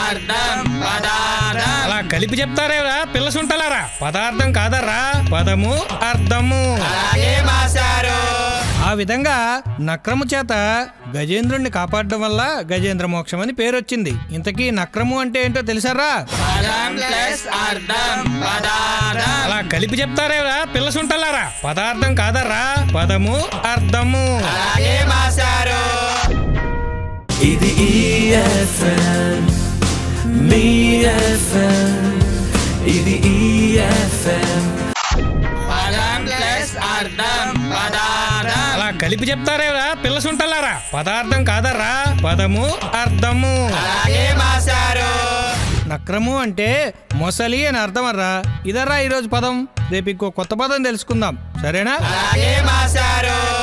అర్థం పదార్థం అలా కలిపి చెప్తారేరా పిల్ల సుంటలారా పదార్థం కాదర్రా పదము అర్థము అలాగే మాస్టారు ఆ విధంగా నక్రము చేత గజేంద్రుణ్ణి కాపాడడం వల్ల గజేంద్ర మోక్షం అని పేరు వచ్చింది ఇంతకీ నక్రము అంటే ఏంటో తెలుసారా పదం ప్లస్ అర్థం పదార్థం అలా కలిపి చెప్తారేరా పిల్ల సుంటలారా పదార్థం కాదర్రా పదము అర్థము అలాగే మాస్టారు ఇది EFM మీ FM ఇది EFM పదం ప్లస్ అర్థం పదార్థం అలా కలిపి చెప్తారేరా పిల్ల సుంటలారా పదార్థం కాదర్రా పదము అర్థము అలాగే మాస్టారు నక్రము అంటే మొసలి అని అర్థం అర్రా ఇదర్రా ఈరోజు పదం రేపు ఇంకో కొత్త పదం తెలుసుకుందాం సరేనా అలాగే మాస్టారు